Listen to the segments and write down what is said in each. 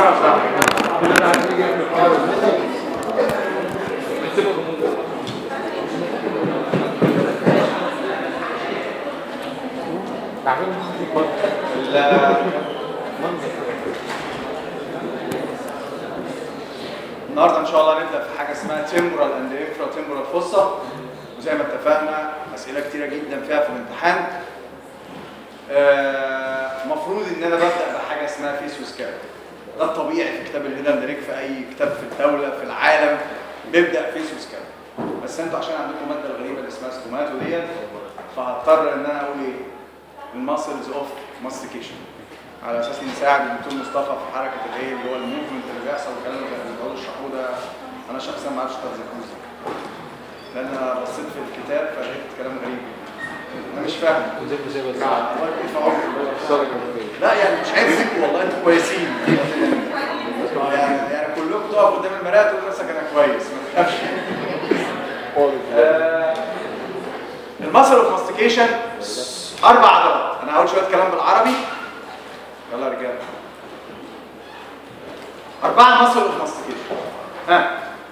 النهارده ان شاء الله نبدا في حاجه اسمها تمبرال اند انفرا تمبرال فوسا وزي ما اتفقنا اسئله كتيره جدا فيها في الامتحان المفروض ان انا ببدا بحاجه اسمها فيس وسكاب ده الطبيعي في كتاب الهيدندريك في اي كتاب في الدوله في العالم بيبدا فيس وسكاب بس انتوا عشان عندكم ماده الغريبه اللي اسمها ستوماتو ديت فهضطر ان انا اقول ايه الماسلز اوف ماستيكيشن على اساس نساعد الدكتور مصطفى في حركه الايه اللي هو الموفمنت اللي بيحصل والكلام اللي كانوا بيقعدوا يشرحوه ده انا شخصيا ما اعرفش ترزقوه لان انا بصيت في الكتاب فلقيت كلام غريب انا مش فاهم الله يكون في عمرك لا يعني مش عايز ذكر والله انتوا كويسين يعني يعني كلكم تقفوا قدام المرايه تقول نفسك انا كويس ما تخافش آه، المسل اوف ماستيكيشن اربع عضلات انا هقول شويه كلام بالعربي يلا يا رجاله اربعه مسل اوف ماستيكيشن ها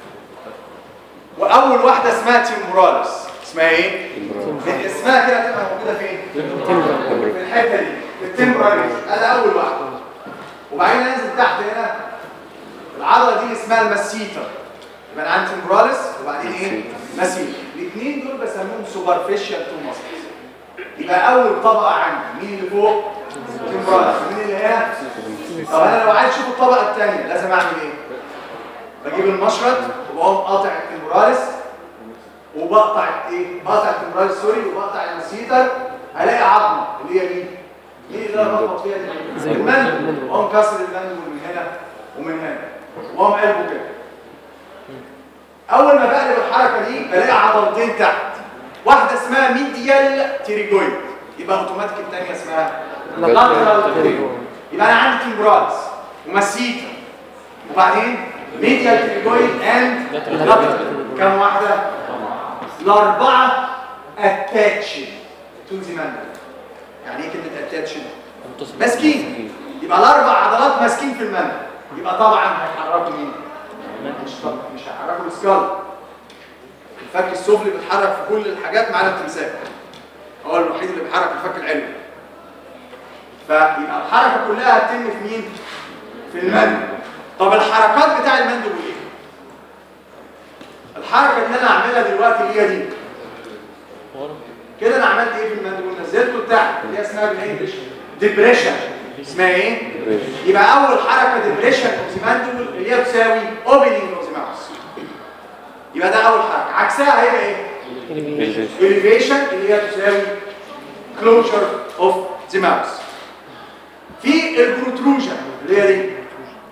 واول واحده اسمها تيموراليس اسمها ايه اسمها كده هتبقى موجوده فين في الحته دي في التمبراليس ادي اول واحده وبعدين انزل تحت هنا العضله دي اسمها المسيتر يبقى انا عندي تمبراليس وبعدين ايه مسيتر الاثنين دول بسميهم سوبرفيشال تو ماسلز يبقى اول طبقه عندي مين اللي فوق تمبراليس مين اللي هنا طب انا لو عايز اشوف الطبقه الثانيه لازم اعمل ايه بجيب المشرط وبقوم قاطع التمبراليس وبقطع ايه بقطع التمبراليس سوري وبقطع المسيتر هلاقي عظمه اللي هي مين مين اللي انا بخبط فيها دي المندل واقوم كسر المندل من هنا ومن هنا واقوم قلبه كده اول ما بقلب الحركه دي بلاقي عضلتين تحت واحده اسمها ميديال تيريجويد يبقى اوتوماتيك الثانيه اسمها لاترال تيريجويد يبقى انا عندي تمبراليس ومسيتر وبعدين ميديال تيريجويد اند لاترال كم واحده الاربعه اتاتشن تو ذا ماندل يعني ايه كلمه اتاتشن ماسكين يبقى الاربع عضلات ماسكين في الماندل يبقى طبعا هيحركوا مين مش طبعا مش هيحركوا السكال الفك السفلي بيتحرك في كل الحاجات ما عدا التمساح هو الوحيد اللي بيحرك الفك العلوي فيبقى الحركه كلها هتتم في مين في المندل طب الحركات بتاع المندل ايه الحركه اللي انا هعملها دلوقتي اللي هي دي كده انا عملت ايه في المندل ونزلته لتحت اللي هي اسمها بالانجلش ديبريشن اسمها ايه يبقى اول حركه ديبريشن اوف ذا ماندبل اللي هي تساوي اوبننج اوف ذا ماوس يبقى ده اول حركه عكسها هيبقى ايه elevation اللي هي تساوي closure of the mouse في البروتروجن اللي هي دي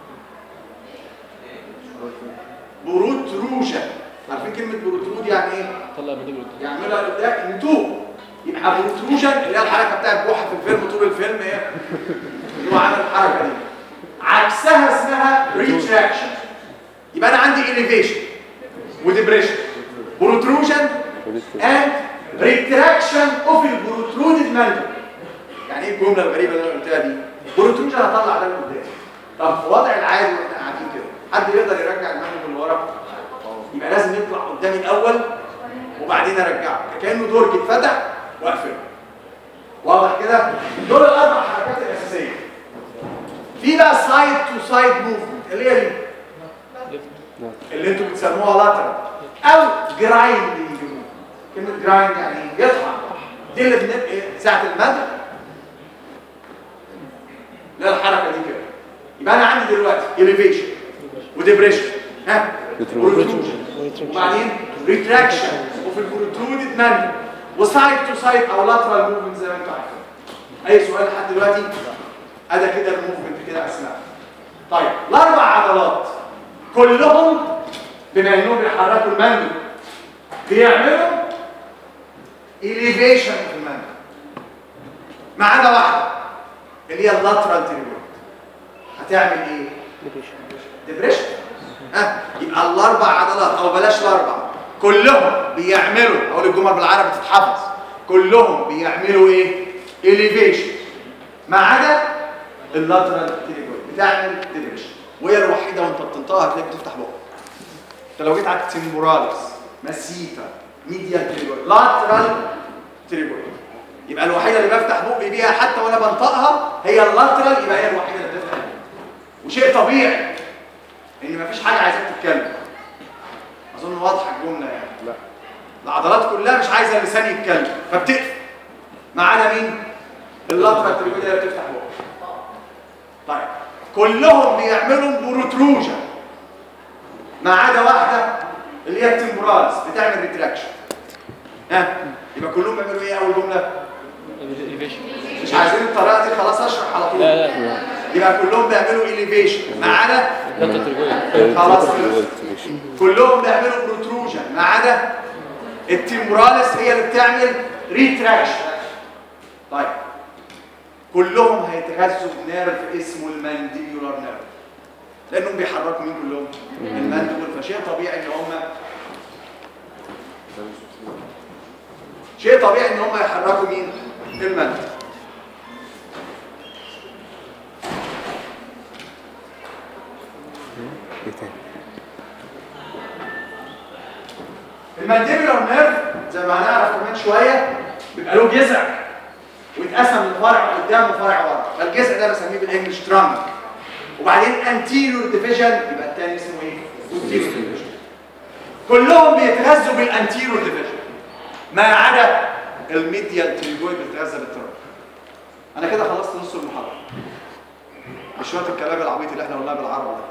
بروتروجن عارفين كلمه بروترود يعني ايه طلع من دبل يعملها قدام نتوء يبقى بروتروجن اللي هي الحركه بتاعت بوحه في الفيلم طول الفيلم ايه اللي هو عمل الحركه دي عكسها اسمها ريتراكشن يبقى انا عندي elevation وديبريشن بروتروجن and retraction of البروترودد ماندل يعني ايه الجمله الغريبه اللي انا قلتها دي بروتروجن هطلع ده لقدام طب في وضع العادي واحنا قاعدين كده حد يقدر يرجع الماندل لورا يبقى لازم يطلع قدامي الاول وبعدين ارجعه كانه درج اتفتح واقفله واضح كده دول الاربع حركات الاساسيه في بقى سايد تو سايد موفمنت اللي هي دي اللي انتوا بتسموها لاترال او جرايند كلمه جرايند يعني ايه يطحن دي اللي بنبقى ساعه المد لا الحركه دي كده يبقى انا عندي دلوقتي elevation وديبريشن ها protrusion. وبعدين ريتراكشن وفي البروترودد ماندل وسايد تو سايد او لاترال موفمنت زي ما انتوا عارفين اي سؤال لحد دلوقتي ادي كده الموفمنت كده اسماء طيب الاربع عضلات كلهم بما انهم بيحركوا المندل بيعملوا elevation في المندل ما عدا واحده اللي هي اللاترال تريبول هتعمل ايه ديبريشن ها يبقى الاربع عضلات او بلاش الاربع كلهم بيعملوا اقول الجمل بالعربي تتحفظ كلهم بيعملوا ايه elevation ما عدا اللاترال تريبول بتعمل ديبريشن وهي الوحيده وانت بتنطقها هتلاقيك بتفتح بقك انت لو جيت على التمبوراليس مسيتا ميديال تريجويد لاترال تريجويد يبقى الوحيده اللي بفتح بقي بيها حتى وانا بنطقها هي اللاترال يبقى هي الوحيده اللي بتفتح بقي. وشيء طبيعي ان مفيش حاجه عايزاك تتكلم اظن واضحه الجمله يعني لا العضلات كلها مش عايزه اللسان يتكلم فبتقفل ما عدا مين اللاترال تريجويد اللي بتفتح بقها طيب كلهم بيعملوا بروتروجن ما عدا واحده اللي هي التمبورالز بتعمل ريتراكشن ها يبقى كلهم بيعملوا ايه اول جمله elevation مش عايزين الطريقه دي خلاص اشرح على طول لا لا يبقى كلهم بيعملوا elevation ما عدا لا تترجوي خلاص كلهم بيعملوا بروتروجن ما عدا التمبوراليس هي اللي بتعمل ريتراكشن طيب كلهم هيتغذوا بنيرف اسمه المانديبيولار نيرف لانهم بيحركوا مين كلهم المانديبول فشيء طبيعي ان هم شيء طبيعي ان هم يحركوا مين المانديبول ايه تاني المانديبولار نيرف زي ما هنعرف كمان شويه بيبقى له جذع ويتقسم لفرع قدام وفرع ورا فالجذع ده بسميه بالانجلش ترانك وبعدين انتيريور ديفيجن يبقى الثاني اسمه ايه posterior division. كلهم بيتغذوا بالانتيريور ديفيجن ما عدا الميديال تريجويد بيتغذى بالترانك انا كده خلصت نص المحاضره مش شويه الكلام العبيط اللي احنا قلناه بالعربي ده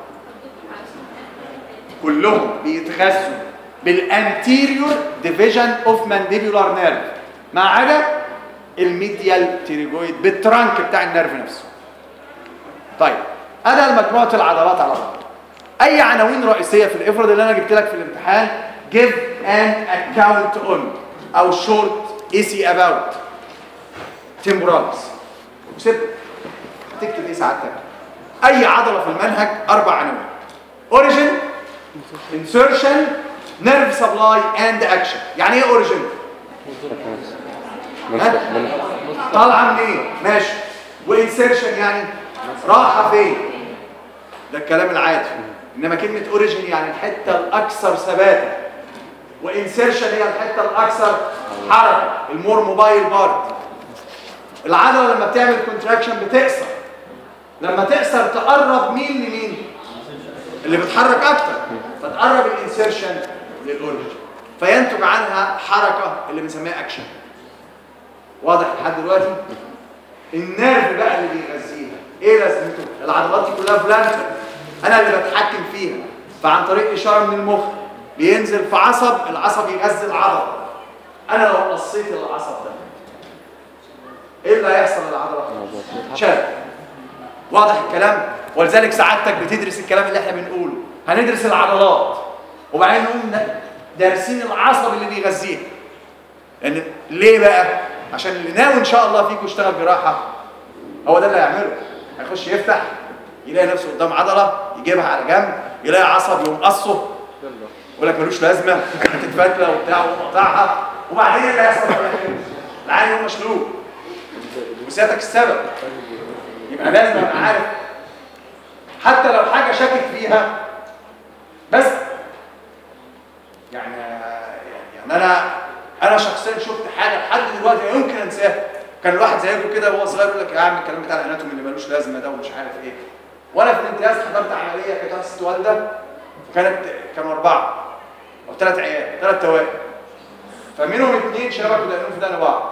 كلهم بيتغذوا بالانتيريور ديفيجن اوف مانديبولار نيرف ما عدا الميديال تيريجويد بالترانك بتاع النيرف نفسه طيب انا مجموعه العضلات على بعض اي عناوين رئيسيه في الافراد اللي انا جبت لك في الامتحان give an account on او short easy about temporalis وسيب هتكتب ايه ساعتك اي عضله في المنهج اربع عناوين origin insertion nerve supply and action يعني ايه origin طالعه منين ماشي وانسيرشن يعني راحه فين ده الكلام العادي انما كلمه اوريجين يعني الحته الاكثر ثباتا وانسيرشن هي الحته الاكثر حركه المور موبايل بارت العضله لما بتعمل كونتراكشن بتقصر لما تقصر تقرب مين لمين اللي بتحرك اكتر فتقرب الانسيرشن للاوريجين فينتج عنها حركه اللي بنسميها اكشن واضح لحد دلوقتي النيرف بقى اللي بيغذيها ايه لازمته العضلات دي كلها فلانتر انا اللي بتحكم فيها فعن طريق اشاره من المخ بينزل في عصب العصب يغذي العضله انا لو قصيت العصب ده ايه اللي هيحصل للعضله شد واضح الكلام ولذلك سعادتك بتدرس الكلام اللي احنا بنقوله هندرس العضلات وبعدين نقوم دارسين العصب اللي بيغذيها لان ليه بقى عشان اللي ناوي ان شاء الله فيكم يشتغل جراحه هو ده اللي هيعمله هيخش يفتح يلاقي نفسه قدام عضله يجيبها على جنب يلاقي عصب يقوم قصه يقول لك ملوش لازمه هتتفتله وبتاع وقطعها وبعدين ايه اللي هيحصل بقى العين يقوم مشلول وسيادتك السبب يبقى لازم ابقى عارف حتى لو حاجه شاكك فيها بس يعني يعني انا انا شخصيا شفت حاجه لحد دلوقتي لا يمكن انساها كان الواحد زيكم كده وهو صغير يقول لك يا عم الكلام بتاع الاناتومي اللي ملوش لازمه ده ومش عارف ايه وانا في الامتياز حضرت عمليه كانت ست والده وكانت كانوا اربعه او ثلاث عيال ثلاث توائم فمنهم اثنين شبكوا لانهم في دقن بعض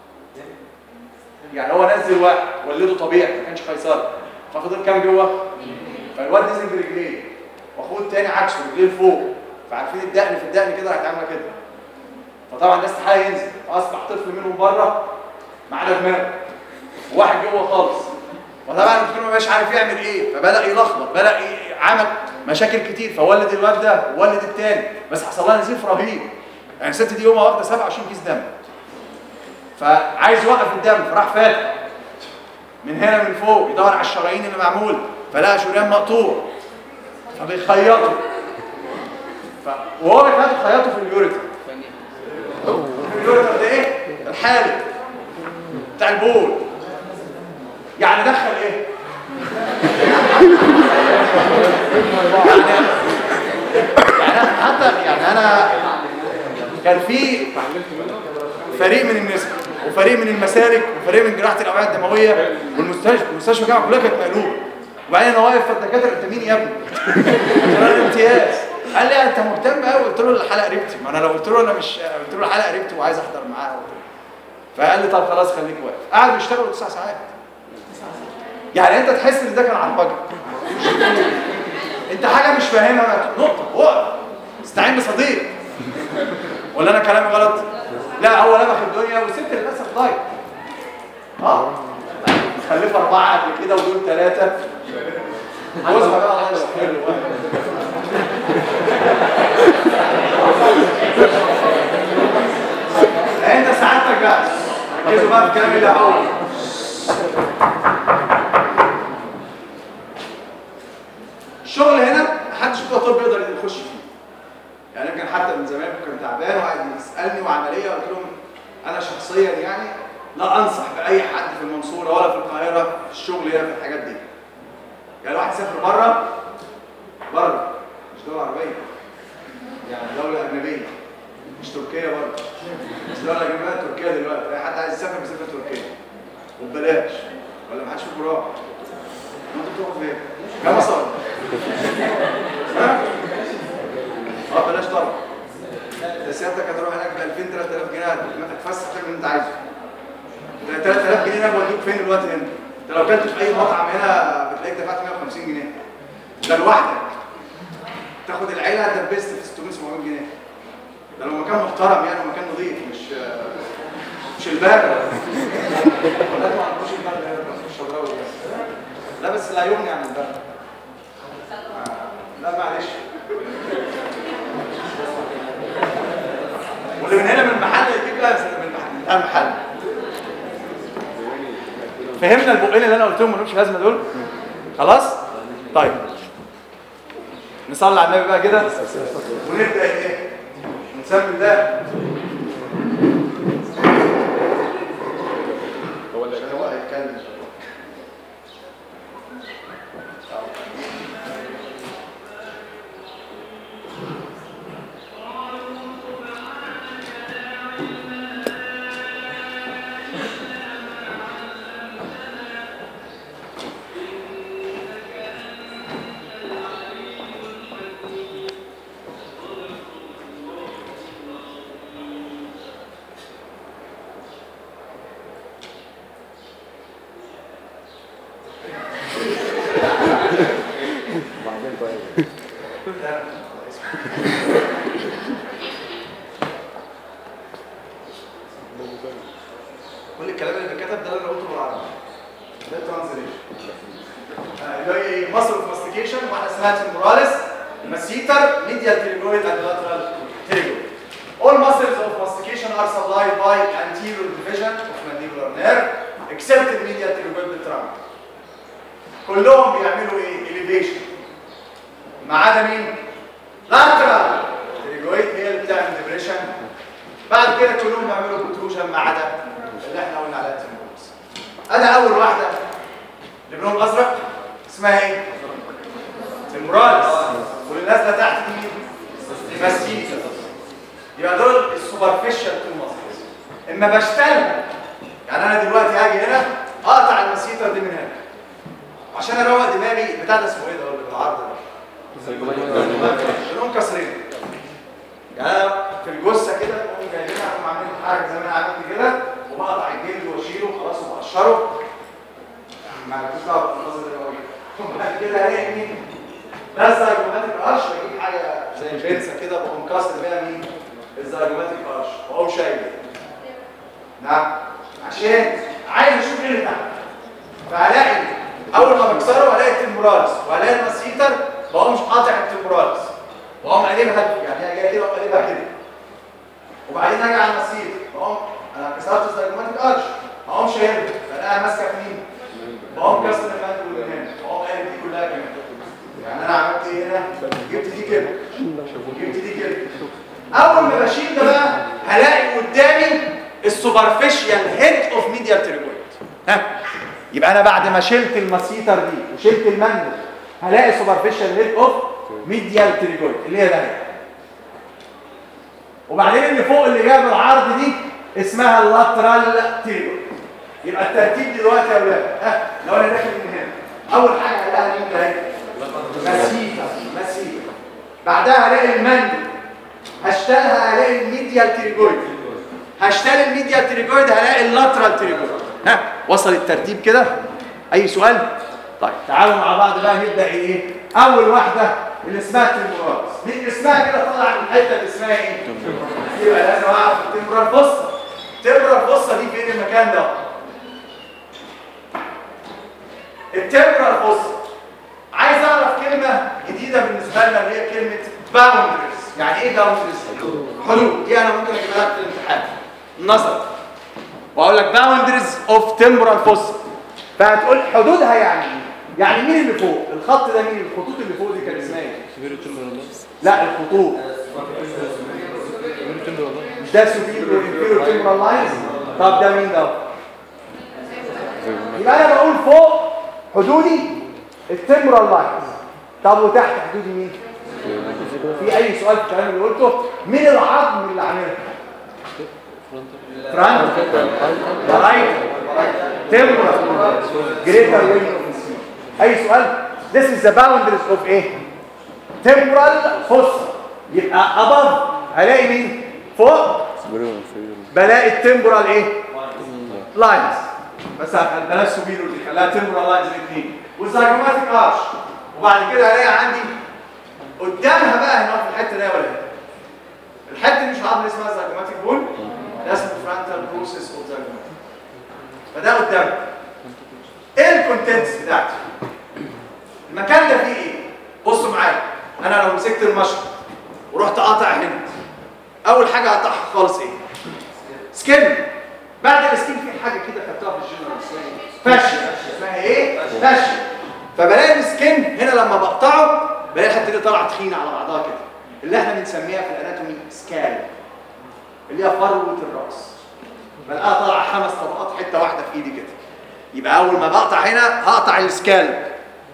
يعني هو نزل واحد ولده طبيعي ما كانش قيصري ففضل كام جوه فالواد نزل برجليه واخوه الثاني عكسه رجليه لفوق فعارفين الدقن في الدقن كده راح عامله كده فطبعا ده استحاله ينزل فاصبح طفل منهم بره ما عدا دماغه وواحد جوه خالص وطبعا الدكتور ما بقاش عارف يعمل ايه فبدا يلخبط بدا ي- عمل مشاكل كتير فولد الواد ده وولد التاني بس حصل لها نزيف رهيب يعني الست دي يومها واخده 27 كيس دم فعايز يوقف الدم فراح فاتح من هنا من فوق يدور على الشرايين اللي معمول فلقى شريان مقطوع فبيخيطه ف... وهو بيخيطه خيطه في اليوريتر اليوريتر ده ايه؟ الحالب بتاع البول يعني دخل ايه؟ يعني يعني أنا حتى يعني انا كان في فريق من النساء وفريق من المسالك وفريق من جراحه الاوعيه الدمويه والمستشفى المستشفى الجامعه كلها كانت مقلوبه وبعدين انا واقف فالدكاتره انت مين يا ابني؟ قلت له امتياز قال لي انت مهتم قوي قلت له الحلقه قريبتي ما انا لو قلت له انا مش قلت له الحلقه قريبتي وعايز احضر معاها فقال لي طب خلاص خليك واقف قعدوا يشتغلوا تسع ساعات يعني انت تحس ان ده كان عربجه انت حاجه مش فاهمها ما- نقطه وقف استعين بصديق ولا انا كلامي غلط لا هو لمخ الدنيا والست للاسف ضايع اه خلفوا اربعه قبل كده ودول ثلاثه جوزها بقى الله يستر له بقى. انت سعادتك بقى ركزوا بقى في الكلام اللي هقوله الشغل هنا محدش بتوع طب يقدر يخش فيه يعني يمكن حتى من زمان كان تعبان وقاعد يسالني وعمليه قلت لهم انا شخصيا يعني لا انصح باي حد في المنصوره ولا في القاهره في الشغل هنا في الحاجات دي يعني واحد سافر بره بره مش دوله عربيه يعني دوله اجنبيه مش تركيا برضه مش دوله اجنبيه تركيا دلوقتي اي حد عايز يسافر بيسافر تركيا وببلاش ولا ما حدش في جرام انتوا بتروحوا فين؟ كام مصر؟ ها؟ اه بلاش طبعا ده سيادتك هتروح هناك ب 2000 3000 جنيه هتتفسح تعمل اللي انت عايزه ده 3000 جنيه انا بوديك فين دلوقتي هنا؟ انت لو كلت في اي مطعم هنا بتلاقيك دفعت 150 جنيه ده لوحدك تاخد العيله دبست في 600 700 جنيه ده لو مكان محترم يعني ومكان نظيف مش مش الباب ولا انتوا ما عندكوش الباب هنا في الشبراوي بس لا بس لا يغني عن الباب لا معلش واللي من هنا من المحل يجيب لا من المحل من المحل فهمنا البقين اللي انا قلتهم ملهمش لازمه دول خلاص طيب نصلي على النبي بقى كده ونبدا ايه نسمي الله هو اللي هو هيتكلم بعدين طيب كل الكلام اللي بيتكتب ده اللي انا قلته بالعربي ده الترانزليشن اللي هي ايه مصر اوف ماستيكيشن واحده اسمها تيموراليس مسيتر ميديال تيريجويد اند لاترال تيريجويد All muscles of mastication are supplied by anterior division of mandibular nerve except the medial pterygoid trunk. كلهم بيعملوا ايه؟ elevation ما عدا مين؟ lateral pterygoid هي اللي بتعمل depression بعد كده كلهم بيعملوا protrusion ما عدا اللي احنا قلنا عليها تيموراليس. انا اول واحده اللي بلون ازرق اسمها ايه؟ تيموراليس واللي نازله تحت دي مين؟ ماسيتا يبقى دول السوبرفيشال تو ماسلز اما بشتغل يعني انا دلوقتي هاجي هنا اقطع المسيتر دي من هنا عشان اروق دماغي بتاع ده اسمه ايه ده ولا بالعرض ده لون كسرين يعني انا في الجثه كده بقوم جايبينها اقوم عاملين حركه زي ما انا عملت كده وبقطع الجلد واشيله خلاص وبقشره مع الجثه بالنظر اللي هو وبعد كده الاقي مين ده الزيجوماتيك ارش بجيب حاجه زي البنسه كده بقوم كاسر بيها مين الزيجوماتيك ارش واقوم شايله نعم عشان عايز اشوف ايه اللي تحت فهلاقي اول ما بكسره هلاقي التمبورالس وهلاقي المسيتر بقوم قاطع التمبورالس واقوم قلبها يعني هي جايه كده واقوم قلبها كده وبعدين اجي على المسيتر بقوم انا كسرت الزيجوماتيك ارش بقوم شايلها فلاقيها ماسكه في مين بقوم كسر المندل اللي هنا بقوم قلب دي كلها كده يعني انا عملت ايه هنا جبت دي كده جبت دي كده اول ما بشيل ده بقى هلاقي قدامي السوبرفيشال هيد اوف ميديال تريجويد ها يبقى انا بعد ما شلت المسيتر دي وشلت المندل هلاقي سوبرفيشال هيد اوف ميديال تريجويد اللي هي ده وبعدين اللي فوق اللي جايه بالعرض دي اسمها اللاترال تريجويد يبقى الترتيب دلوقتي يا ولاد ها لو انا داخل من هنا اول حاجه هلاقيها مين ده مسيفه مسيفه بعدها هلاقي المندل هشتغلها هلاقي الميديال تريجويد هشتغل الميديال تريجويد هلاقي اللاترال تريجويد ها وصل الترتيب كده اي سؤال طيب تعالوا مع بعض بقى نبدا ايه اول واحده اللي اسمها تيمورالز مين اسمها كده طلع من الحته اللي اسمها ايه يبقى لازم اعرف التمبرال فوسا التمبرال فوسا دي فين المكان ده التمبرال فوسا عايز اعرف كلمه جديده بالنسبه لنا اللي هي كلمه باوندرز يعني ايه باوندرز حدود دي انا ممكن اجيبها لك في الامتحان نظر واقول لك باوندرز اوف تمبرال فوسا فهتقول حدودها يعني ايه يعني مين اللي فوق الخط ده مين الخطوط اللي فوق دي كان اسمها ايه سوبيريور تمبرال لا الخطوط سوبيريور تمبرال مش ده سوبيريور انفيريور تمبرال لاينز طب ده مين ده يبقى انا بقول فوق حدودي التمبرال لاينز طب وتحت حدودي مين في اي سؤال في الكلام اللي قلته مين العظم اللي عاملها فرانك رايت تمبرال جريتر وين اي سؤال this is the boundaries of ايه temporal fossa يبقى above هلاقي مين فوق بلاقي التمبرال ايه لاينز بس بلاش سوبيرو دي خليها تمبرال لاينز الاثنين والزايجوماتيك ارش وبعد كده هلاقي عندي قدامها بقى هنا في الحته دي ولا هنا الحته دي مش عظم اسمها زايجوماتيك بون ده اسمه فرانتال بروسيس اوف زايجوماتيك فده قدامك ايه الكونتنتس بتاعتي المكان ده فيه ايه بصوا معايا انا لو مسكت المشرط ورحت قاطع هنا اول حاجه هقطعها خالص ايه سكين بعد السكين في حاجه كده خدتها في الجنرال اسمها ايه فاشيا اسمها ايه فاشيا فبلاقي السكين هنا لما بقطعه بلاقي الحته دي طالعه تخينه على بعضها كده اللي احنا بنسميها في الاناتومي سكال اللي هي فروه الراس بلاقيها طالعه خمس طبقات حته واحده في ايدي كده يبقى اول ما بقطع هنا هقطع السكال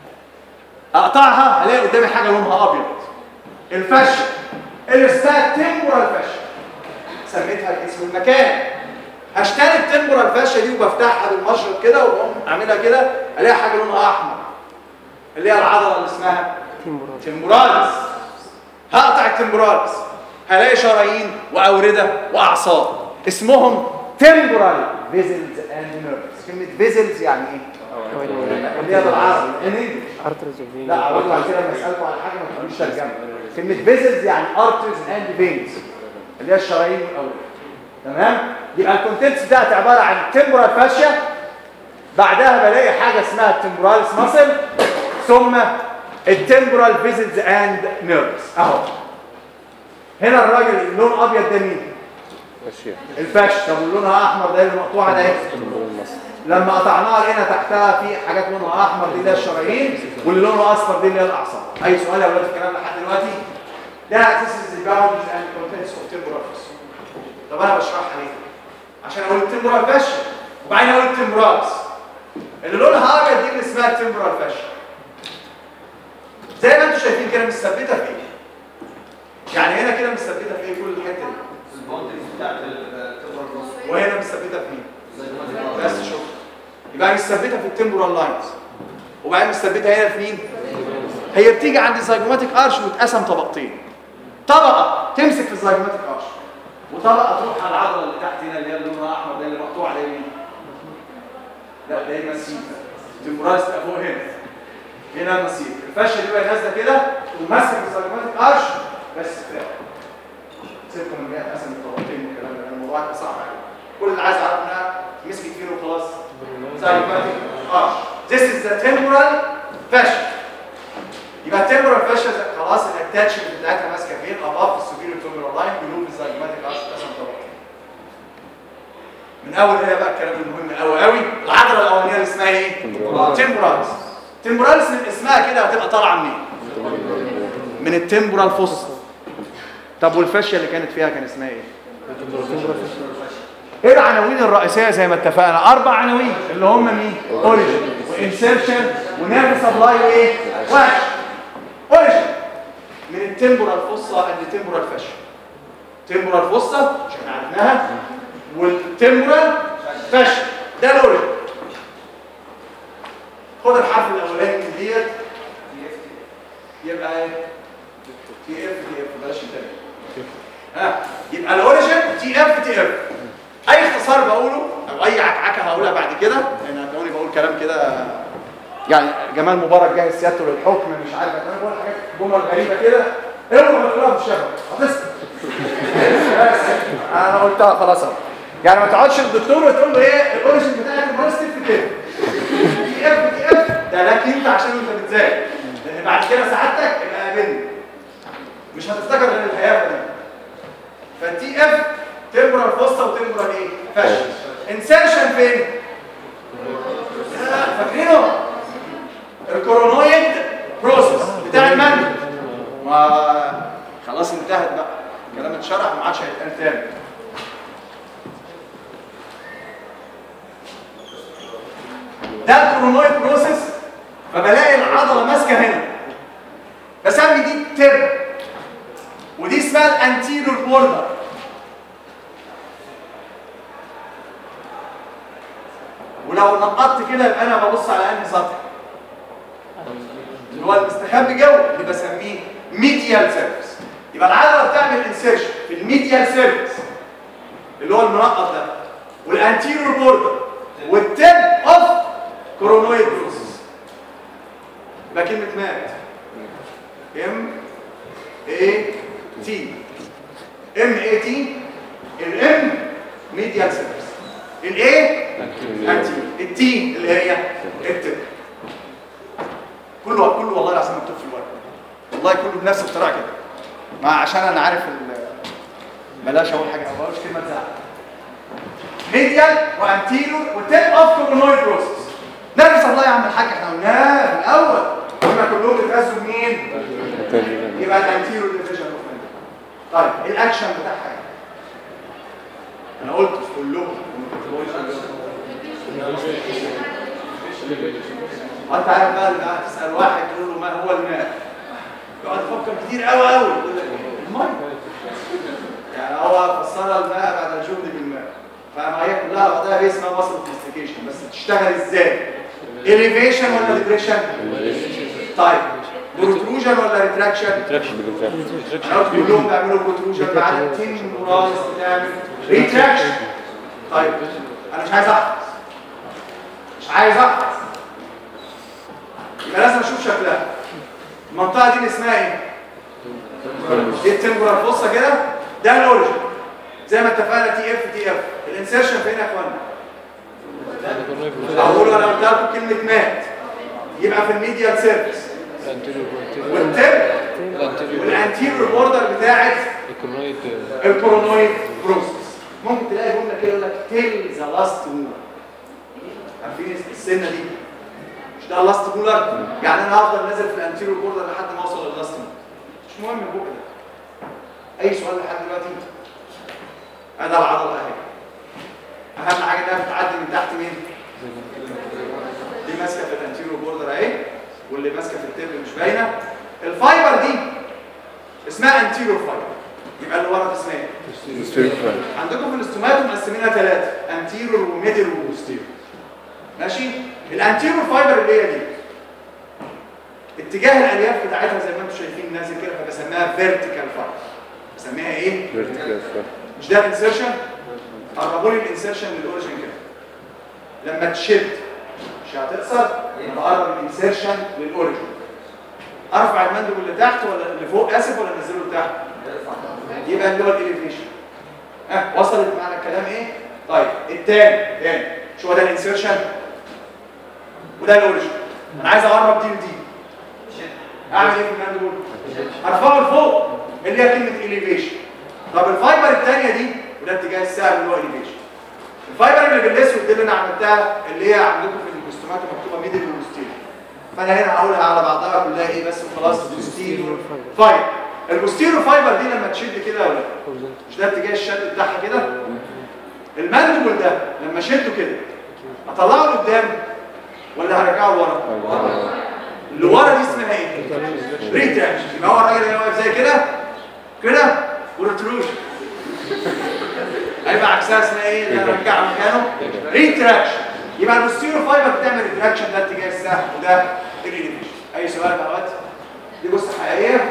اقطعها هلاقي قدامي حاجه لونها ابيض الفشه اللي اسمها تمبورال فشه سميتها اسم المكان هشتري التمبورال فشه دي وبفتحها بالمشرط كده وبقوم اعملها كده الاقي حاجه لونها احمر اللي هي العضله اللي اسمها تمبوراليس هقطع التمبوراليس هلاقي شرايين واورده واعصاب اسمهم تمبورال فيزلز اند نيرفز كلمه فيزلز يعني ايه اللي هي بالعربي ان انجلش ارترز اوف فين لا اقول بعد كده لما اسالكم على حاجه ما تقولوش ترجمه كلمه فيزلز يعني ارترز اند فينز اللي هي الشرايين والاورده تمام يبقى الكونتنتس بتاعت عباره عن تمبورال فاشيا بعدها بلاقي حاجه اسمها التمبوراليس ماسل ثم التمبورال فيزلز اند نيرفز اهو هنا الراجل اللون ابيض ده مين اشياء الفش طب ولونها احمر ده اللي مقطوعه ده ايه لما قطعناها لقينا تحتها في حاجات لونها احمر دي اللي هي الشرايين واللي لونه اصفر دي اللي هي الاعصاب اي سؤال يا ولاد في الكلام لحد دلوقتي ده اساس الباوندز اند كونتنتس اوف تمبورال طب انا بشرحها ليه عشان اقول التمبورال فاش وبعدين اقول التمبورالز اللي لونها ابيض دي اللي اسمها التمبورال فاش زي ما انتم شايفين كده مثبته في ايه يعني هنا كده مثبته في ايه كل الحته دي الباوندريز بتاعت التمبرال بلس وهنا مثبته في مين بس شوف يبقى مثبته في التمبورال لاينز وبعدين مثبته هنا في مين هي بتيجي عند الزيجوماتيك ارش وتقسم طبقتين طبقه تمسك في الزيجوماتيك ارش وطبقه تروح على العضله اللي تحت هنا اللي هي لونها احمر ده اللي مقطوع عليه مين لا ده المسيفه التمبورال تبقى فوق هنا هنا المسيفه الفشه دي بقى نازله كده وماسكه في الزيجوماتيك ارش بس كفايه سيبكم من جهه قسم الطبقتين والكلام ده الموضوع هيبقى صعب عليكم كل اللي عايز يعرف انها مسكت فين وخلاص zygomatic arch this is the temporal fascia يبقى التمبرال فاشيا خلاص الاتاتشمنت بتاعتها ماسكه فين above السوبيريور توميرال لاين جنوب الزيجوماتيك ارش قسم طبقتين من اول هنا بقى الكلام المهم قوي قوي العضله الاولانيه اللي اسمها ايه تمبورالز تمبورالز من اسمها كده هتبقى طالعه منين من التمبورال فوس طب والفاشيا اللي كانت فيها كان اسمها ايه ايه العناوين الرئيسيه زي ما اتفقنا اربع عناوين اللي هم مين اوريجين وانسيرشن ونيرف سبلاي وايه وحش اوريجن من التمبورال فوسا اند تمبورال فاشن تمبورال فوسا مش احنا عرفناها والتمبورال فاشن ده الاوريجن خد الحرف الاولاني من ديت يبقى ايه تي اف تي اف بلاش تاني ها يبقى الاوريجن تي اف تي اف اي اختصار بقوله او اي عكعكه هقولها بعد كده انا هتلاقوني بقول كلام كده يعني جمال مبارك جاهز سيادته للحكم مش عارف انا بقول حاجات جمل غريبه كده اوعى تقولها في الشفره هتسكت بس انا قلتها خلاص اهو يعني ما تقعدش للدكتور وتقول له ايه الاوريجن بتاعك المرض في كده تي اف تي اف ده لك انت عشان انت بتذاكر لان بعد كده سعادتك يبقى قابلني مش هتفتكر غير الهيافه دي فالتي اف تمبرال فوسطه وتمبرال ايه فاشل انسيرشن فين آه، فاكرينه الكورونويد بروسيس بتاع المنهج ما خلاص انتهت بقى الكلام اتشرح ما عادش هيتقال تاني ده الكورونويد بروسيس فبلاقي العضله ماسكه هنا بسمي دي تب ودي اسمها الانتيريور بوردر ولو نقطت كده يبقى انا ببص على انهي سطح اللي هو المستخبي جوه اللي بسميه ميديال سيرفيس يبقى العضله بتعمل انسيرشن في الميديال سيرفيس اللي هو المنقط ده والانتيريور بوردر والتب اوف كورونويد بروسيس يبقى كلمه مات ام اي تي ام اي تي الام ميديال سيرفيس الاي انتي التي اللي هي التب كله كله والله العظيم مكتوب في الورق والله كله بنفس الطريقه كده ما عشان انا عارف ال بلاش اقول حاجه ما بقولش كلمه تزعل ميديال وانتيريور وتيب اوف كورونويد بروسس نفس الله يا عم الحاج احنا قلناه في الاول قلنا كلهم بيتغذوا منين؟ يبقى الانتيريور ديفيجن اوف طيب الاكشن بتاعها ايه؟ انا قلت في كلهم وما كنتش بقول وانت عارف بقى اللي قاعد تسال واحد تقول له ما هو الماء يقعد يفكر كتير قوي قوي يقول لك الماء يعني هو فسر الماء بعد الجهد بالماء فما هي كلها بعضها هي اسمها وصل كونستيكيشن بس بتشتغل ازاي؟ اليفيشن ولا ديبريشن؟ طيب بروتروجن ولا ريتراكشن؟ انا قلت كلهم بيعملوا بروتروجن بعد التين وراس بتعمل ريتراكشن طيب انا مش عايز احفظ مش عايز احفظ يبقى لازم اشوف شكلها المنطقه دي اللي اسمها ايه دي التمبورال فوسا كده ده الاوريجن زي ما اتفقنا تي اف تي اف الانسيرشن فين يا اخوانا اقول انا قلت لكم كلمه مات يبقى في الميديال سيرفيس والتب والانتيريور بوردر بتاعت الكورونويد بروسس ممكن تلاقي جمله كده يقول لك تيل ذا لاست مور عارفين السنه دي مش ده اللاست مولر يعني انا هفضل نازل في الانتيريور بوردر لحد ما اوصل لللاست مولر مش مهم البوك ده اي سؤال لحد دلوقتي انا العضله اهي اهم حاجه انها بتعدي من تحت مين دي ماسكه في الانتيريور بوردر اهي واللي ماسكه في التيبل مش باينه الفايبر دي اسمها انتيريور فايبر يبقى اللي ورا دي اسمها ايه عندكم في الاستومات مقسمينها ثلاثه انتيريور وميدل وبوستيريور ماشي الانتيريور فايبر اللي هي دي اتجاه الالياف بتاعتها زي ما انتم شايفين نازل كده فبسميها فيرتيكال فايبر بسميها ايه مش ده الانسيرشن قربوا لي الانسيرشن للاوريجن كده لما تشد مش هتقصر بقرب الانسيرشن للاوريجن ارفع المندب اللي تحت ولا اللي فوق اسف ولا انزله لتحت يبقى اللي هو الاليفيشن ها وصلت معنا الكلام ايه طيب التاني تاني شو هو ده الانسيرشن وده الاوريجن انا عايز اقرب دي لدي اعمل ايه في المندب ارفعه لفوق اللي هي كلمه اليفيشن طب الفايبر الثانيه دي وده اتجاه السهم اللي هو اليفيشن الفايبر اللي بالاسود دي اللي انا عملتها اللي هي عندكم في الكوستومات مكتوبه ميدل وستيل فانا هنا هقولها على بعضها كلها ايه بس وخلاص بوستيريور فايبر البوستيريور فايبر دي لما تشد كده ولا مش ده اتجاه الشد بتاعها كده الماندبل ده لما شده كده اطلعه لقدام ولا هرجعه لورا اللي ورا دي اسمها ايه ريتراكشن يبقى هو الراجل اللي واقف زي كده كده وريتروجن هيبقى عكسها اسمها ايه اللي رجعه مكانه ريتراكشن يبقى البوستيريور فايبر بتعمل ريتراكشن ده اتجاه السهم وده الريليفيشن اي سؤال يا بقى دي بص حقيقيه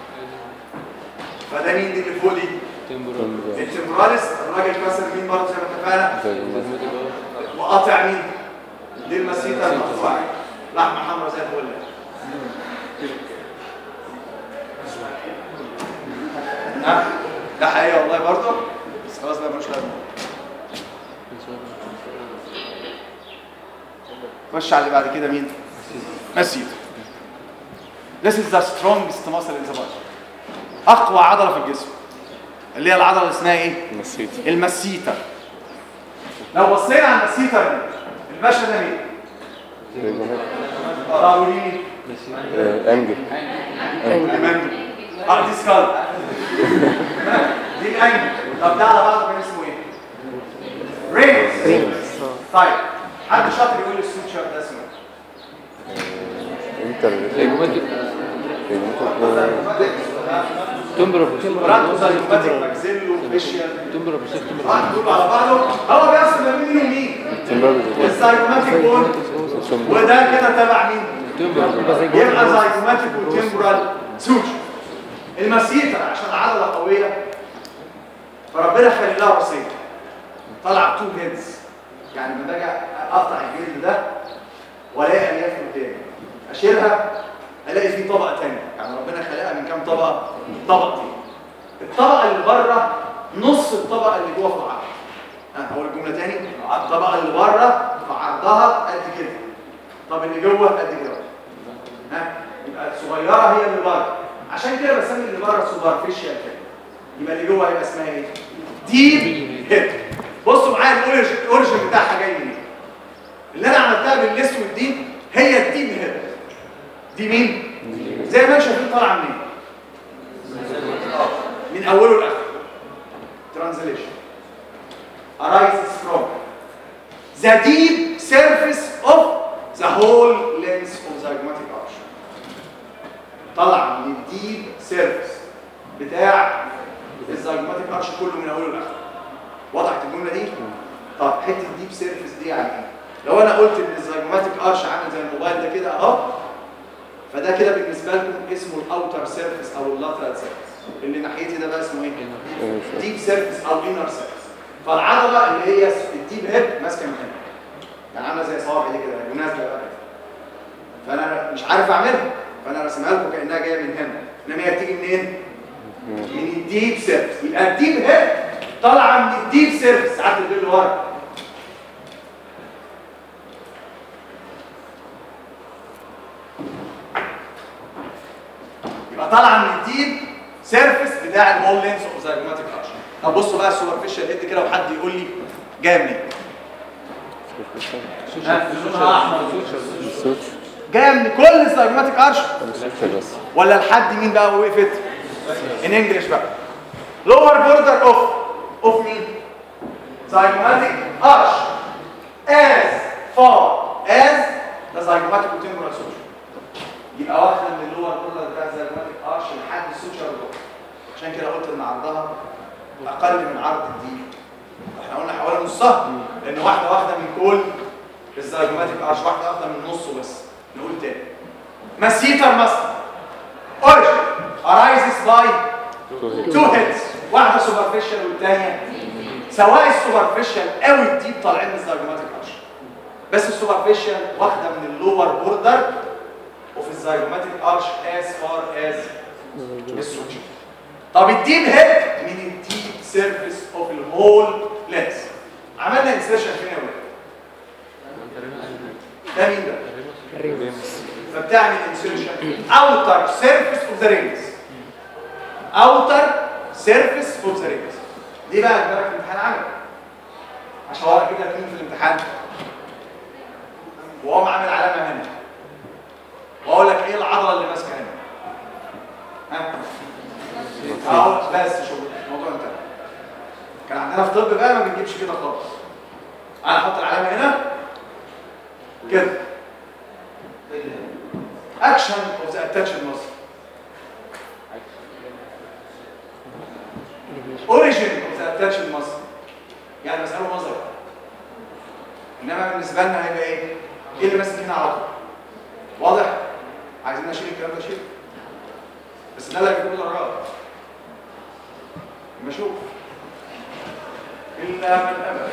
فده مين دي اللي فوق دي التمبراليس الراجل كسر مين برضه زي ما اتفقنا وقاطع مين دي المسيطة المقطوعة لحمة حمرا زي الفل ها ده حقيقة والله برضه بس خلاص بقى ملوش لازمة خش على اللي بعد كده مين مسيطة This is the strongest muscle in the body أقوى عضلة في الجسم اللي هي العضلة اللي اسمها ايه؟ نسيت المسيتر لو بصينا على المسيتر دي الباشا ده مين؟ قالوا لي مين؟ انجل المندو اه دي سكال دي الانجل طب ده على بعضه كان اسمه ايه؟ رينجز طيب حد شاطر يقول لي السوتشر ده اسمه ايه؟ انتر برانتو زايوماتيك ماكسيلو فيشيال تمبر واحد دول على بعضه هو بيفصل ما بين مين ومين؟ الزايوماتيك بون وده كده تبع مين؟ يبقى زايجوماتيك وتمبرال سوتش المسيتر عشان عضله قويه فربنا خلي لها رصيد طلع تو هيدز يعني لما باجي اقطع الجلد ده والاقي الياف قدامي اشيلها الاقي في طبقه ثانيه يعني ربنا خلقها من كام طبقه؟ طبقتين الطبقه اللي بره نص الطبقه اللي جوه في العرض ها هقول الجمله تاني الطبقه اللي بره في عرضها قد كده طب اللي جوه قد كده ها يبقى الصغيره هي اللي بره عشان كده بسمي اللي بره سوبرفيشال كده يبقى اللي جوه هيبقى اسمها ايه ديب هيد بصوا معايا الاوريجن الاوريجن بتاعها جاي منين اللي انا عملتها بالاسود دي هي الديب هيد دي مين زي ما انتم شايفين طالعه منين من اوله لاخره ترانزليشن arises from the deep surface of the whole length of zygomatic arch طلع من الديب سيرفيس بتاع الزيجوماتيك ارش كله من اوله لاخره وضحت الجمله دي طب حته الديب سيرفيس دي يعني ايه لو انا قلت ان الزيجوماتيك ارش عامل زي الموبايل ده كده اهو فده كده بالنسبه لكم اسمه الاوتر سيرفيس او اللاترال سيرفيس اللي ناحيتي ده بقى اسمه ايه ديب سيرفيس او انر سيرفيس فالعضله اللي هي الديب هيد ماسكه من هنا يعني عامله زي صوابعي دي كده ونازله بقى كده. فانا مش عارف اعملها فانا راسمها لكم كانها جايه من هنا انما هي بتيجي منين؟ من الديب سيرفيس يبقى الديب هيد طالعه من الديب سيرفيس ساعات اللي ورا يبقى طالعه من الديب سيرفيس بتاع الهول لينس اوف زيجوماتيك ارش طب بصوا بقى السوبرفيشال هيد كده وحد يقول لي جايه منين؟ لونها احمر السوتش جايه من كل الزيجوماتيك ارش السوتش بس ولا لحد مين بقى وقفت ان انجلش بقى lower border of of مين zygomatic arch as far as the zygomatic temporal suture يبقى واخده من اللور بوردر بتاع الزيجوماتيك ارش لحد السوتشر جوه عشان كده قلت ان عرضها اقل من عرض الدي احنا قلنا حوالي نصها لان واحده واخده من كل الزيجوماتيك ارش واحده واخده من نصه بس نقول تاني مسيتر مثلا origin arises by two heads واحده سوبرفيشال والثانيه سواء السوبرفيشال او الديب طالعين من الزيجوماتيك ارش بس السوبرفيشال واخده من اللور بوردر وفي الزيجوماتيك ارش as far as السوتشر طب الديب هيد من الديب سيرفيس اوف الهول لينس عملنا انسيرشن فين يا ولاد ده مين ده فبتعمل insertion outer surface of the rings outer surface of the rings دي بقى الجرافيك في الامتحان عمل عشان ورا كده مين في الامتحان وهو عامل علامه هنا واقول لك ايه العضله اللي ماسكه هنا ها اهو بس شوف الموضوع انتهى كان عندنا في طب بقى ما بنجيبش كده خالص انا احط العلامه هنا كده اكشن اوف ذا اتاتشد ماسل اوريجين اوف ذا اتاتشد ماسل يعني مساله نظري انما بالنسبه لنا هيبقى ايه ايه اللي ماسك هنا على طول واضح عايزين نشيل الكلام ده شيل بس ده اللي هيجيب درجات ما اشوف الا من ابى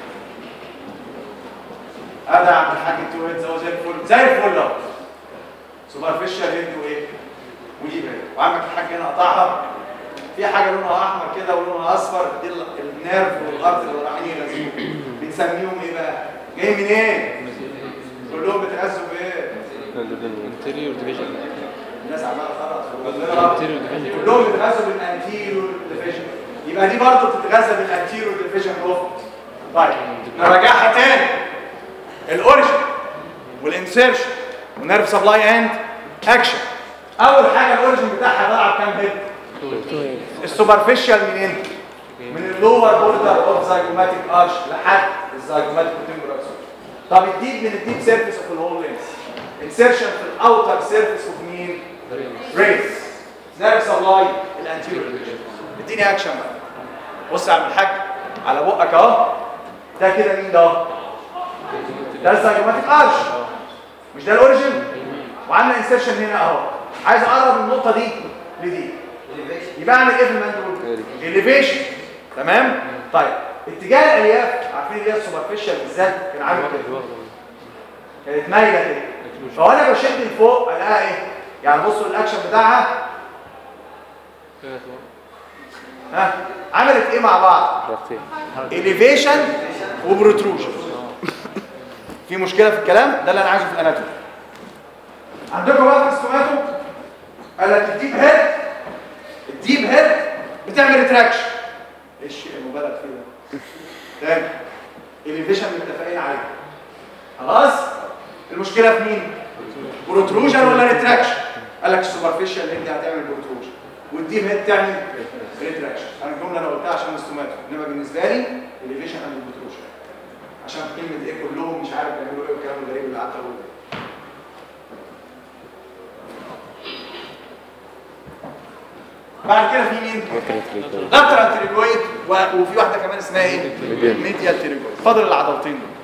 هذا عم الحاج تو هيدز اهو زي الفل زي الفل اهو سوبرفيشال هيد وايه ودي هيد وعمك الحاج هنا قطعها في حاجه لونها احمر كده ولونها اصفر دي ال- النيرف والارض اللي رايحين يغذوه بنسميهم ايه بقى جاي منين كلهم بيتغذوا بايه انتيريور ديفيجن الناس عماله خلاص والله انتيريور ديفيجن كلهم بيتغذوا بالانتيريور ديفيجن يبقى دي برضه بتتغذى بالانتيريور ديفيجن اوف طيب نراجعها تاني الاوريجن والانسيرشن ونيرف سبلاي اند اكشن اول حاجه الاوريجن بتاعها بلعب كام هيد السوبرفيشال منين من اللور بوردر اوف زايجوماتيك ارش لحد الزايجوماتيك تمبرال طب الديب من الديب سيرفيس اوف الهول لينس انسيرشن في الاوتر سيرفيس اوف مين ريس نيرف سبلاي الانتيريور اديني اكشن بقى بص يا عم الحاج على بقك اهو ده كده مين ده ده الزايجوماتيك ارش مش ده الاوريجن وعامل انسيرشن هنا اهو عايز اقرب من النقطه دي لدي يبقى اعمل ايه في الماندول اليفيشن تمام طيب اتجاه الالياف عارفين اللي هي السوبرفيشال بالذات كان عامل كده كانت مايله كده فوانا بشد لفوق الاقيها ايه يعني بصوا الاكشن بتاعها ها عملت ايه مع بعض رقيق اليفيشن وبروتروجن في مشكله في الكلام ده اللي انا عايزه في الاناتومي عندكم بقى في الستوماتو قال لك الديب هيد الديب هيد بتعمل ريتراكشن ايه الشيء المبالغ فيه ده تاني اليفيشن متفقين عليه خلاص المشكله في مين بروتروجن ولا ريتراكشن قال لك السوبرفيشال هيد هتعمل بروتروجن والديب هيد تعمل ريتراكشن انا الجمله انا قلتها عشان الاستوماتو انما بالنسبه لي اليفيشن عن البروتروجن عشان كلمه ايه كلهم مش عارف بيعملوا ايه والكلام الغريب اللي قعدت اقوله ده بعد كده في مين؟ لاترال تريجويد و... وفي واحده كمان اسمها ايه؟ ميديال. ميديال تريجويد فاضل العضلتين دول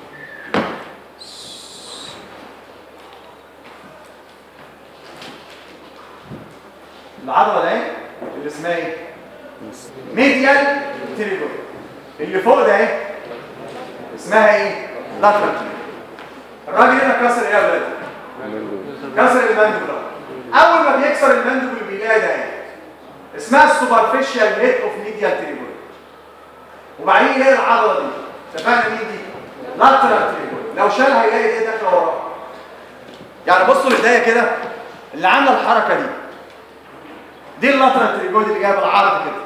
العضله ده ايه؟ اللي اسمها ايه؟ ميديال تريجويد اللي فوق ده ايه؟ اسمها ايه؟ لاترال تريجويد الراجل هنا كسر ايه يا ولاد؟ كسر الماندبل اول ما بيكسر الماندبل بيلاقي ده ايه؟ اسمها السوبرفيشال هيد اوف ميديال تريبول وبعدين يلاقي العضله دي اتفقنا مين دي لاترال تريبول لو شالها يلاقي ايه داخله وراه يعني بصوا للدايه كده اللي عامله الحركه دي دي اللاترال تريبول اللي جايه بالعرض كده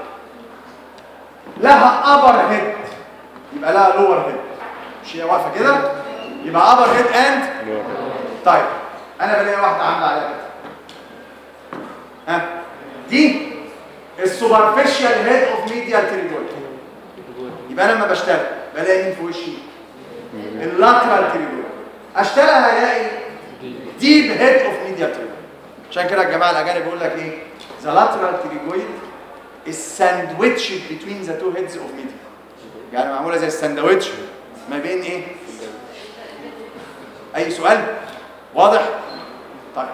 لها ابر هيد يبقى لها لور هيد مش هي واقفه كده يبقى ابر هيد اند طيب انا بلاقي واحده عامله عليها كده ها دي السوبرفيشال هيد اوف ميديال تريبول يبقى انا لما بشتغل بلاقي مين في وشي اللاترال تريبول اشتغلها هلاقي ديب هيد اوف ميديال تريبول عشان كده الجماعه الاجانب بيقول لك ايه ذا لاترال تريبويد is sandwiched between the two heads of media يعني معموله زي الساندوتش ما بين ايه اي سؤال واضح طيب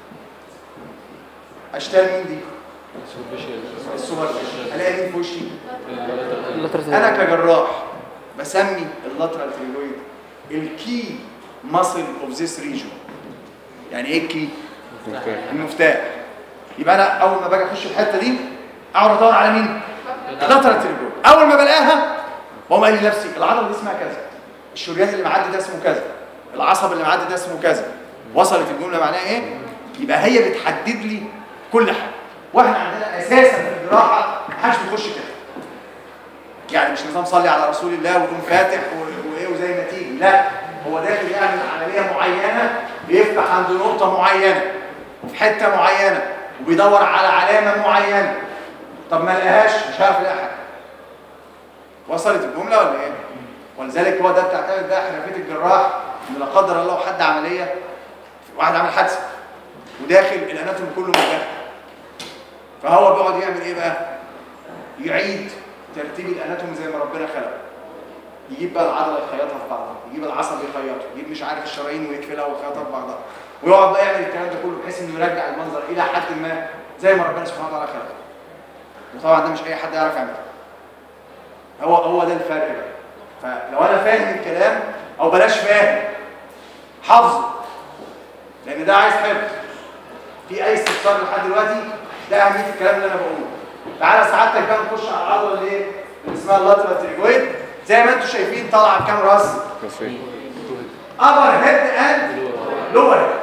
اشتغل مين دي السوبرفيشال الاقي مين في وشي انا كجراح بسمي اللاترال تريلويد الكي ماسل اوف ذيس ريجون يعني ايه الكي المفتاح يبقى انا اول ما باجي اخش الحته دي اقعد ادور على مين اللاترال تريلويد اول ما بلاقيها بقوم قايل لنفسي العضله دي اسمها كذا الشريان اللي معدي ده اسمه كذا العصب اللي معدي ده اسمه كذا وصلت الجمله معناها ايه يبقى هي بتحدد لي كل حاجه واحنا عندنا اساسا في الجراحه ما حدش بيخش كده يعني مش نظام صلي على رسول الله ويقوم فاتح و- وايه وزي ما تيجي لا هو داخل يعمل عمليه معينه بيفتح عند نقطه معينه وفي حته معينه وبيدور على علامه معينه طب ما لقاهاش مش هعرف يلاقي حاجه وصلت الجمله ولا ايه ولذلك هو ده بتعتمد بقى حرفيه الجراح ان لا قدر الله حد عمليه واحد عمل حادثه وداخل الاناتومي كله متداخل فهو بيقعد يعمل ايه بقى يعيد ترتيب الاناتومي زي ما ربنا خلقه يجيب بقى العضله يخيطها في بعضها يجيب العصب يخيطه يجيب مش عارف الشرايين ويقفلها ويخيطها في بعضها ويقعد بقى يعمل الكلام ده كله بحيث انه يرجع المنظر الى حد ما زي ما ربنا سبحانه وتعالى خلقه وطبعا ده مش اي حد يعرف يعمله هو هو ده الفرق بقى فلو انا فاهم الكلام او بلاش فاهم حافظه لان ده عايز حفظ في اي استفسار لحد دلوقتي ده اهميه الكلام اللي انا بقوله تعالى سعادتك بقى نخش على العضله اللي ايه اللي اسمها اللاترال تريجويد زي ما انتم شايفين طالعه بكام راس upper head and lower head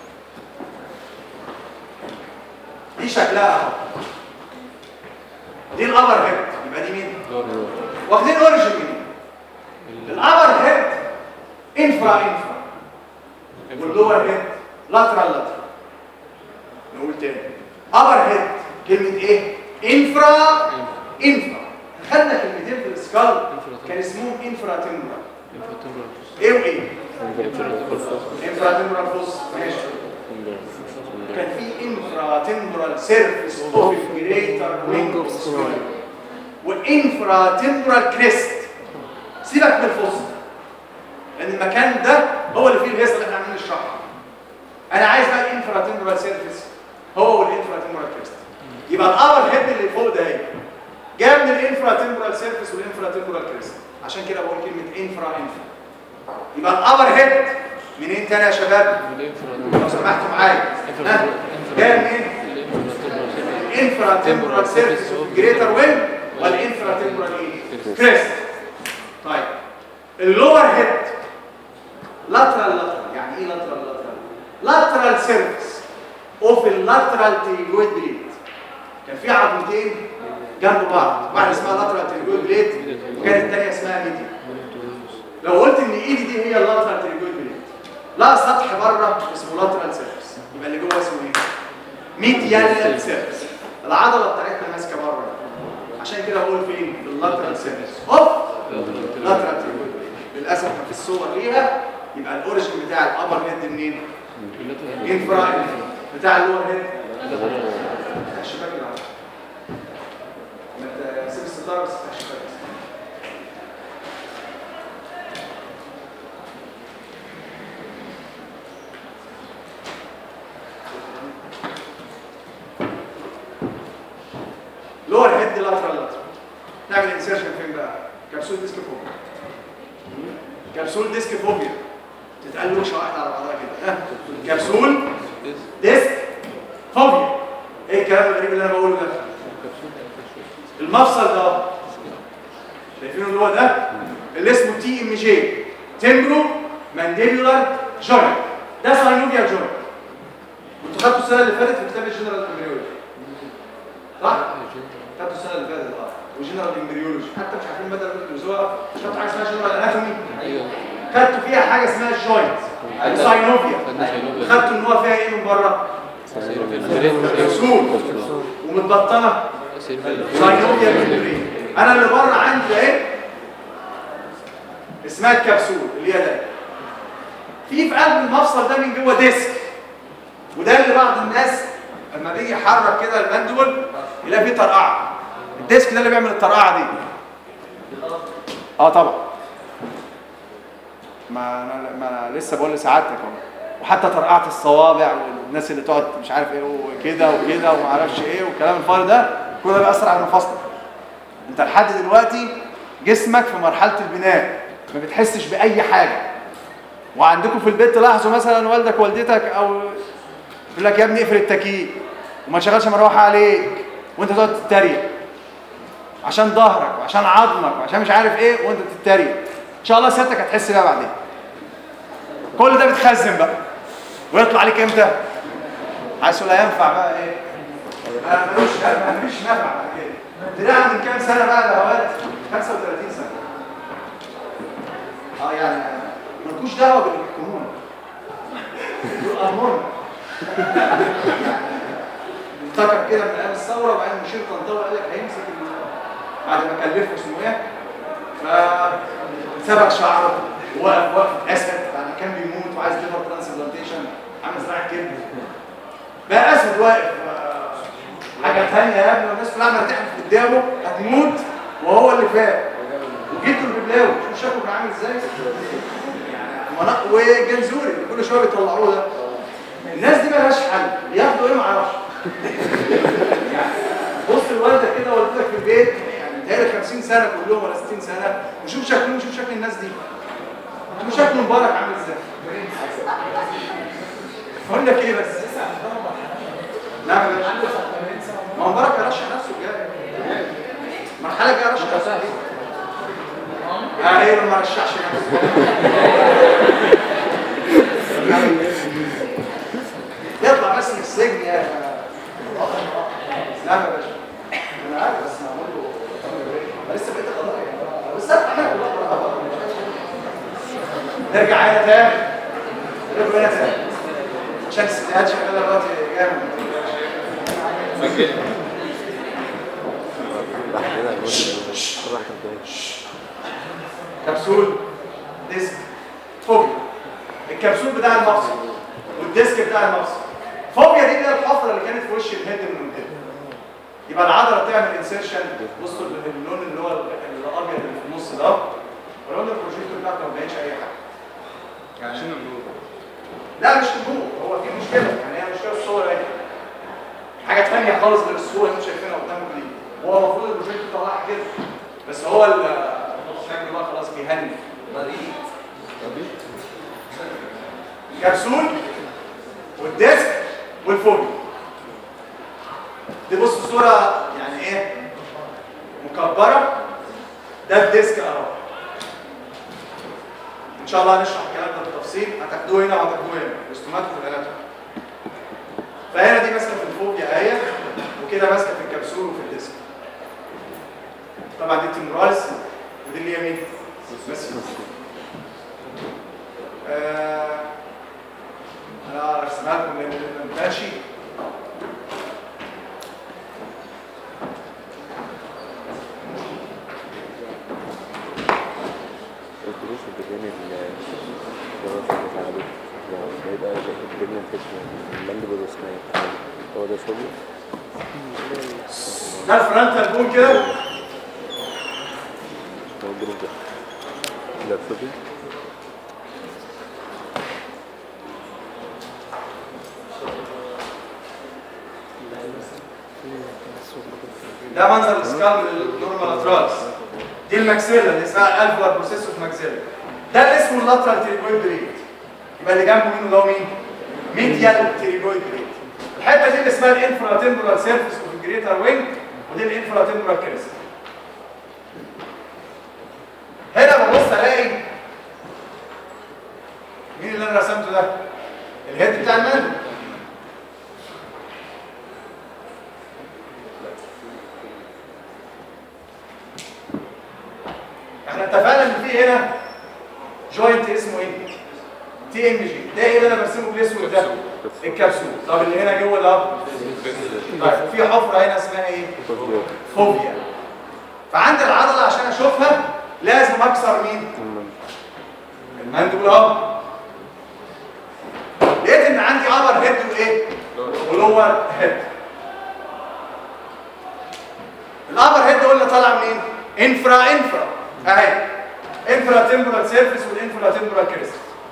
دي شكلها اهو دي الابر هيد يبقى دي مين واخدين اوريجن مين الابر هيد انفرا انفرا واللور هيد لاترال لاترال نقول تاني ابر هيد كلمه ايه انفرا انفرا خدنا كلمتين في السكال كان اسمهم انفرا تمبرال ايه وايه انفرا تمبرال فوس ماشي كان في انفرا تمبرال سيرفيس اوف الجريتر وينج وانفرا تمبرال كريست سيبك من الفوس لان المكان ده هو اللي فيه الهيصه اللي احنا عاملين نشرحها انا عايز بقى الانفرا تمبرال سيرفيس هو والانفرا تمبرال كريست يبقى الابر هيد اللي فوق ده اهي جاي من الانفرا تمبرال سيرفيس والانفرا تمبرال كريست عشان كده بقول كلمه انفرا انفرا يبقى الابر هيد منين تاني يا شباب لو سمحتوا معايا ها جاي منين الانفرا تمبرال سيرفيس اوف جريتر ويل والانفرا تمبرال ايه كريست طيب اللور هيد لاترال لاترال يعني ايه لاترال لاترال لاترال سيرفيس اوف اللاترال تيجويد بليد كان في عظمتين جنب بعض واحده اسمها لاترال تيجويد بليد وكانت الثانيه اسمها ميديا لو قلت ان ايدي دي هي اللاترال تيجويد بليد لا سطح بره اسمه لاترال سيرفيس يبقى اللي جوه اسمه ايه ميديال سيرفيس العضله بتاعتنا ماسكه بره عشان كده بقول فين في اللاترال سيرفيس اوف لاترال تيجويد بليد للاسف ما فيش صور ليها يبقى الاوريجن بتاع الابر هيد منين انفرا بتاع اللور هيد بتاع الشباك اللي عندك. ما تسيب الستاره بس بتاع الشباك لور هيد لاترال لاترال نعمل انسيرشن فين بقى كبسول ديسك فوبيا كبسول ديسك فوبيا تتقال وشه واحده على بعضها كده ها كبسول ديسك فوبيا ايه الكلام الغريب اللي انا بقوله ده المفصل ده شايفينه اللي هو ده اللي اسمه تي ام جي تمبرو مانديبولار جوينت ده ساينوفيا جوينت كنتوا خدتوا السنه اللي فاتت في كتاب الجنرال امبريولوجي صح؟ خدتوا السنه اللي فاتت اه وجنرال امبريولوجي حتى مش عارفين بدل ما تدرسوها مش خدتوا حاجه اسمها جنرال اناتومي خدتوا فيها حاجه اسمها الجوينت الساينوفيا خدتوا ان هو فيها ايه من بره؟ كبسول ومتبطنه ساينوفيا ممبرين انا اللي بره عندي ايه اسمها الكبسول اللي هي ده في في قلب المفصل ده من جوه ديسك وده اللي بعض الناس لما بيجي يحرك كده المندول يلاقي فيه طرقعه الديسك ده اللي بيعمل الطرقعه دي اه طبعا ما انا ما انا لسه بقول لسعادتك اهو وحتى طرقعه الصوابع والناس اللي تقعد مش عارف ايه وكده وكده وما اعرفش ايه والكلام الفاضي ده كل ده بيأثر على مفاصلك انت لحد دلوقتي جسمك في مرحله البناء ما بتحسش باي حاجه وعندكم في البيت تلاحظوا مثلا والدك والدتك او يقول لك يا ابني اقفل التكييف وما تشغلش مروحه عليك وانت تقعد تتريق عشان ظهرك وعشان عظمك وعشان مش عارف ايه وانت بتتريق ان شاء الله سيادتك هتحس بيها بعدين كل ده بتخزن بقى ويطلع عليك امتى حيث لا ينفع بقى ايه انا ملوش ملوش نفع بعد كده دراع من كام سنه بقى الاهوات 35 سنه اه يعني مالكوش دعوه باللي بيحكمونا دول امرنا افتكر كده من ايام الثوره وبعدين مشير طنطاوي قال لك هيمسك ال- بعد ما كلفه اسمه ايه فسبق شعره ووقف وقفه اسد بعد ما كان بيموت وعايز ليفر ترانسبلانتيشن عامل زراعه كبد بقى اسد واقف آه، حاجه ثانيه يا ابني والناس كلها عماله تحلف قدامه هتموت وهو اللي فات وجيت الببلاوي شوف شكله كان عامل ازاي يعني مناق- وجنزوري اللي كل شويه بيطلعوه ده الناس دي مالهاش حل ياخدوا ايه ما اعرفش يعني بص الوالده كده والدتك في البيت يعني متهيألي 50 سنه كلهم ولا 60 سنه وشوف شكلهم شوف شكل الناس دي شوف شكل مبارك عامل ازاي اقول لك ايه بس نعم يا باشا ما مبارك يرشح نفسه الجاي مرحله جايه يرشح نفسه اه ايه ما رشحش نفسه يطلع بس من السجن يا نعم يا باشا انا عارف بس هعمل له أنا لسه بقيت قضايا بس انا نرجع هنا تاني نرجع هنا تاني عشان السيديهات شغاله دلوقتي جامد بعدين هنقول راح الجاي كبسول ديسك فوبيا الكبسول بتاع المفصل والديسك بتاع المفصل فوبيا دي اللي هي الحفره اللي كانت في وش الهيد من قدام يبقى العضله بتعمل انسيرشن بصوا اللون اللي هو الابيض اللي في النص ده ولو ان البروجيكتور بتاعته ما بينش اي حاجه عشان النور لا مش النور هو في مشكله يعني هي مشكله الصور اهي حاجه ثانيه خالص غير الصوره اللي انتم شايفينها قدامكم دي هو المفروض البروجيكتور يطلعها كده بس هو ال- شكله بقى خلاص بيهني بريء كبسول والديسك والفوبيا دي بص الصوره يعني ايه مكبره ده الديسك اهو ان شاء الله هنشرح الكلام ده بالتفصيل هتاخدوه هنا وهتاخدوه هنا رسومات في الاناتومي فهنا دي ماسكه في الفوبيا اهي وكده ماسكه في الكبسول وفي الديسك طبعا دي التمرالس ودي اللي هي مين؟ بس آه انا رسمها لكم لان ما ماشي الدروس البرنامج الدراسة اللي اتعملت ده هيبقى البرنامج الفكرة المندب الرسمية هو ده فوبيا ده الفرونتال بون كده هو الجروب ده ده فوبيا ده منظر السكال للنورمال اترالس دي الماكسيلا اللي اسمها الالفولار بروسيس اوف ماكسيلا ده اللي اسمه اللاترال تريجويد بريد يبقى اللي جنبه مين وده مين؟ ميديال تريجويد بريد الحته دي اللي اسمها الانفراتمبرال سيرفيس اوف الجريتر وينج ودي الانفراتمبرال كريست هنا ببص الاقي مين اللي انا رسمته ده؟ الهيد بتاع المندل احنا اتفقنا ان في هنا جوينت اسمه ايه؟ تي ام جي ده ايه اللي انا برسمه بالاسود ده؟ الكبسول طب اللي هنا جوه ده طيب وفي حفره هنا اسمها ايه؟ فوبيا فوبيا فعند العضله عشان اشوفها لازم اكسر مين؟ المندول اهو لقيت ان عندي ابر هيد وايه؟ ولور هيد الابر هيد قلنا طالع منين؟ انفرا انفرا اهي انفرا تمبرال سيرفيس والانفرا تمبرال كريست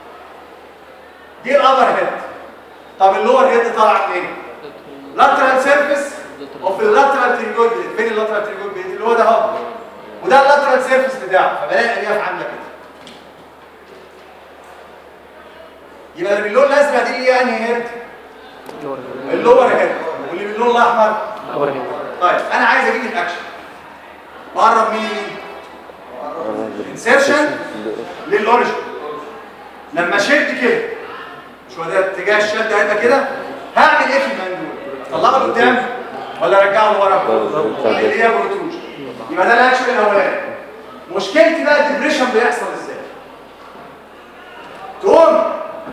دي الابر هيد طب اللور هيد طالع منين؟ لاترال سيرفيس اوف اللاترال تريجويد فين اللاترال تريجويد اللي هو ده اهو وده اللاترال سيرفيس بتاعه فبلاقي الالياف عامله كده يبقى اللي باللون الازرق دي اللي هي انهي هيد؟ اللور هيد واللي باللون الاحمر طيب انا عايز اجيب الاكشن بقرب مين انسيرشن للاوريجن لما شد كده مش هو ده اتجاه الشد هيبقى كده هعمل ايه في المندول اطلعه لقدام ولا ارجعه لورا اللي هي بروتروجن يبقى ده الاكشن الاولاني مشكلتي بقى الدبريشن بيحصل ازاي تقوم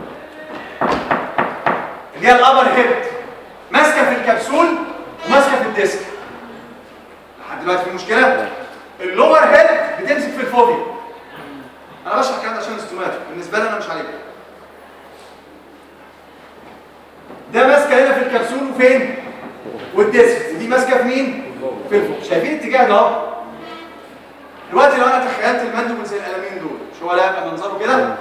اللي هي الابر هيد ماسكه في الكبسول وماسكه في الديسك لحد دلوقتي في مشكله اللور هيد بتمسك في الفوبيا انا بشرح الكلام ده عشان الاستومات بالنسبه لي انا مش عليكم ده ماسكه هنا في الكبسول وفين والديسك ودي ماسكه في مين في الفوق شايفين الاتجاه ده اهو دلوقتي لو انا تخيلت المندوب زي القلمين دول مش هو لا يبقى منظره كده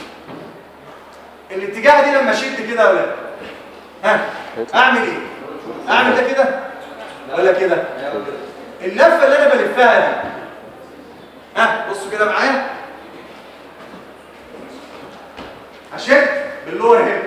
الاتجاه دي لما اشد كده ولا ها اعمل ايه اعمل ده كده ولا كده اللفه اللي انا بلفها دي ها بصوا كده معايا هشد باللور هيب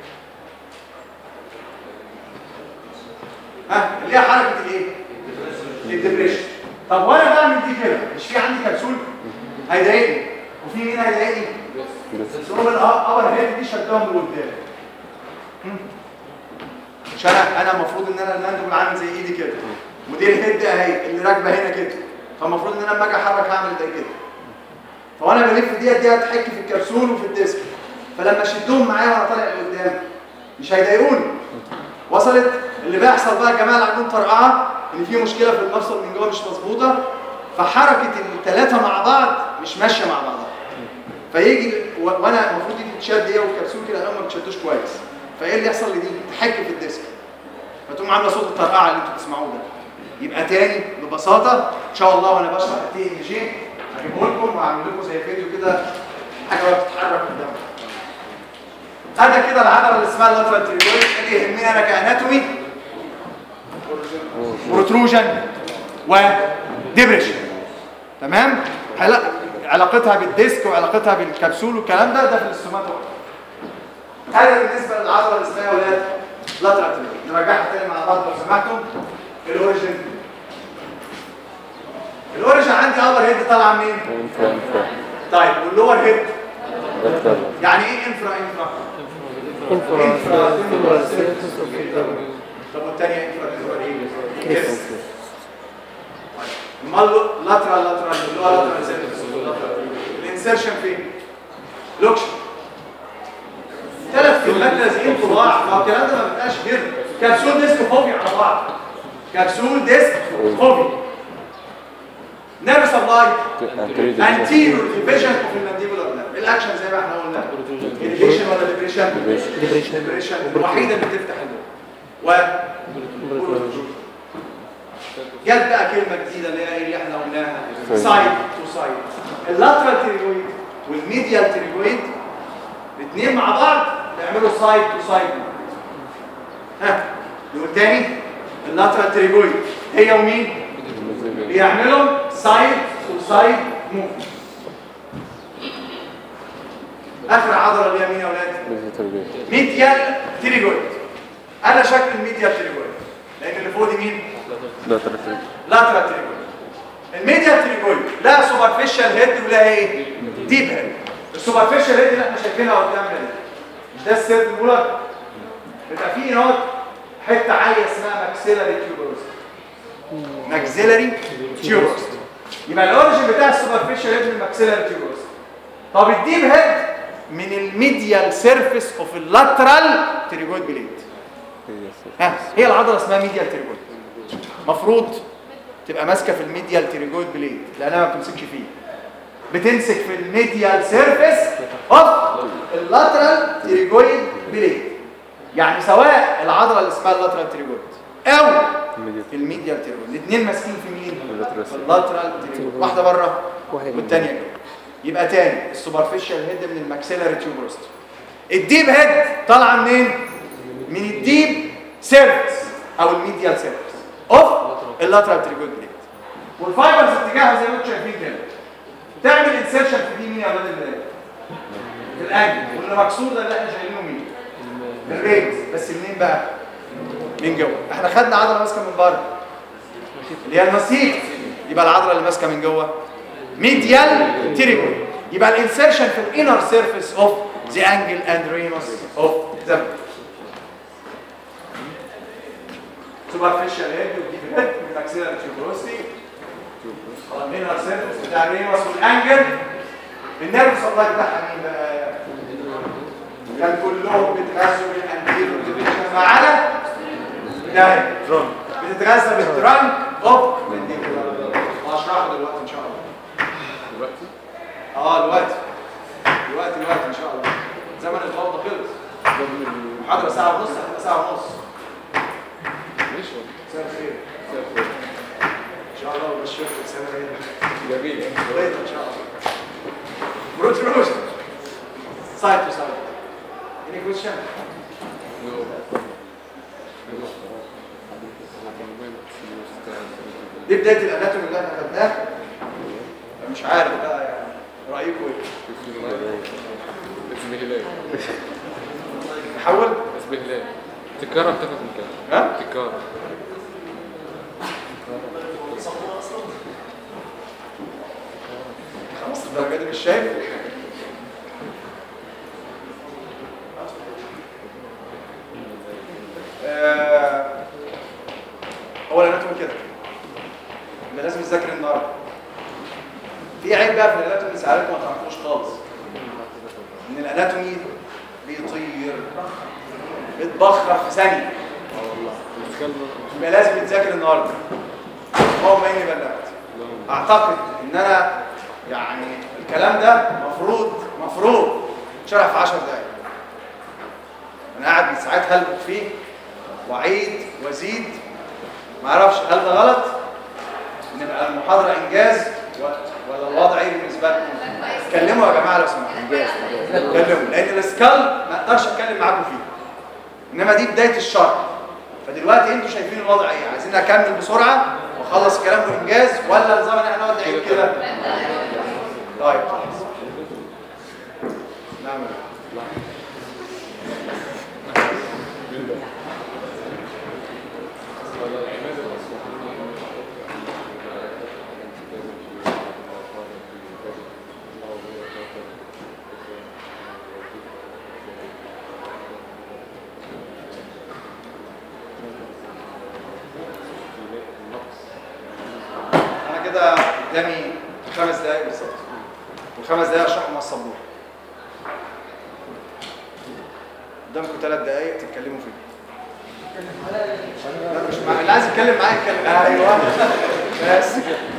ها اللي هي حركه الايه الدبريشن طب وانا بعمل دي كده مش في عندي كبسول هيضايقني وفي مين هيضايقني السروب الابر هيد دي شدهم لقدام هم؟ مش انا انا المفروض ان انا المندوب عامل زي ايدي كده ودي الهيد اهي اللي راكبه هنا كده فالمفروض ان انا لما اجي احرك هعمل زي كده فوانا بلف ديت دي هتحك في الكبسول وفي الديسك فلما اشدهم معايا وانا طالع لقدام مش هيضايقوني وصلت اللي بيحصل بقى يا جماعه اللي عندهم طرقعه ان في مشكله في المفصل من جوه مش مظبوطه فحركه الثلاثه مع بعض مش ماشيه مع بعضها فيجي و... وانا المفروض دي تتشد هي والكبسول كده الاول ما بتشدوش كويس فايه اللي يحصل لدي تحك في الديسك فتقوم عامله صوت الطرقعه اللي انتوا بتسمعوه ده يبقى تاني ببساطه ان شاء الله وانا بشرح التي ام جي هجيبه لكم وهعمل لكم زي فيديو كده حاجه بقى بتتحرك قدامكم هذا كده العضله اللي اسمها اللاترال تريبويد اللي يهمني انا كاناتومي بروتروجن وديبريشن تمام علا- علاقتها بالديسك وعلاقتها بالكبسول والكلام ده ده في الاستوماتو هذا بالنسبه للعضله اللي اسمها ولاد لاترال تريبويد نرجعها تاني مع بعض لو سمحتم الاوريجن الاوريجن عندي ابر هيد طالعه منين انفرا انفرا طيب واللور هيد دكتور يعني ايه انفرا انفرا انفرا طب والثانيه انفرا انفرا ايه كيس امال لاترال لاترال اللي هو لاترال سيرفيس الانسرشن فين لوكشن ثلاث كلمات لازقين في بعض ما هو الكلام ده ما بيبقاش غير كبسول ديسك فوبي على بعض كبسول ديسك فوبي نيرف سبلاي انتيريور ديفيجن اوف المانديبولار نيرف الاكشن زي ما احنا قلنا ديفيجن ولا ديبريشن ديبريشن الوحيده اللي بتفتح النور و جت بقى كلمه جديده اللي هي ايه اللي احنا قلناها سايد تو سايد اللاترال تيريجويد والميديال تيريجويد الاثنين مع بعض بيعملوا سايد تو سايد ها نقول تاني اللاترال تيريجويد هي ومين بيعملوا سايد تو سايد موف اخر عضله اللي هي مين يا اولاد ميديال تيريجويد انا شكل الميديال تيريجويد لان اللي فوق دي مين دكتور لاترال تريجويد الميديال تريجويد لها سوبرفيشال هيد ولها ايه ديب هيد السوبرفيشال هيد اللي احنا شايفينها قدامنا دي مش ده السيرد مولر بيبقى فيه هنا حته عاليه اسمها ماكسيلاري تيوبروست ماكسيلاري تيوبروست يبقى الاوريجن بتاع السوبرفيشال هيد من الماكسيلاري تيوبروست طب الديب هيد من الميديال سيرفيس اوف اللاترال تريجويد بليد ها هي العضله اسمها ميديال تريجويد مفروض تبقى ماسكه في الميديال تريجويد بليد لانها ما بتمسكش فيه بتمسك في الميديال سيرفيس اوف اللاترال تريجويد بليد يعني سواء العضله اللي اسمها اللاترال تريجويد او الميديال تريجويد الاثنين ماسكين في مين اللاترال. في اللاترال تريجويد واحده بره واحدة جوه. والثانيه جوه يبقى تاني السوبرفيشال هيد من الماكسيلاري تيوبروست الديب هيد طالعه منين من الديب سيرفيس او الميديال سيرفيس اوف اللاترال تريجويد بليد والفايبرز اتجاهها زي ما انتم شايفين كده تعمل انسيرشن في دي مين يا اولاد البلاد في الانجل واللي مكسور ده اللي احنا شايلينه مين الرينز بس منين بقى من جوه احنا خدنا عضله ماسكه من بره اللي هي النسيج يبقى العضله اللي ماسكه من جوه ميديال تيريجويد يبقى الانسيرشن في الانر سيرفيس اوف ذا انجل اند رينوس اوف ذا سوبرفيشال هيد وديب هيد ماكسيلاري تيوبروستي الانر سيرفيس بتاع الرينوس والانجل النيرف سبلاي بتاعها مين بقى كان كلهم بيتغذوا بالانتيريور ديفيجن ما عدا ده بتتغذى بالترانك اوف وهشرحه دلوقتي ان شاء الله دلوقتي اه دلوقتي دلوقتي دلوقتي ان شاء الله زمن الفوضى خلص محاضره ساعه ونص هتبقى ساعه ونص ليش هو؟ مساء الخير ان شاء الله وبشركم سنه ايه جميل بيض ان شاء الله بروت روش سايد تو سايد any question دي بدايه الاناتومي اللي احنا خدناه أنا مش عارف بقى يعني رايكم ايه اسمه هلال نحول اسمه هلال تكرر بتاخد من كام؟ ها تكرر خلاص الدرجه دي مش شايف آه، هو الاناتومي كده يبقى لازم تذاكر النهارده في عيب بقى في الاناتومي ساعات ما تعرفوش خالص ان الاناتومي بيطير بيتبخر في ثانيه اه والله الاسكال يبقى لازم يتذاكر النهارده اللهم اني بلغت اعتقد ان انا يعني الكلام ده مفروض مفروض شرح في 10 دقايق انا قاعد من ساعات هلبك فيه واعيد وازيد ما اعرفش هل ده غلط نبقى المحاضره انجاز و- ولا الوضع ايه بالنسبه لكم اتكلموا يا جماعه لو سمحتوا انجاز انجاز اتكلموا لان الاسكال ما اقدرش اتكلم معاكم فيه انما دي بدايه الشرح فدلوقتي انتوا شايفين الوضع ايه عايزين اكمل بسرعه واخلص الكلام بانجاز ولا نظام ان احنا نقعد نعيد كده طيب خلاص نعمل انا كده قدامي خمس دقايق بالظبط والخمس دقايق اشرحهم على السبوره قدامكم ثلاث دقايق تتكلموا فيه لا مش مع... اللي عايز يتكلم معايا يتكلم ايوه بس كده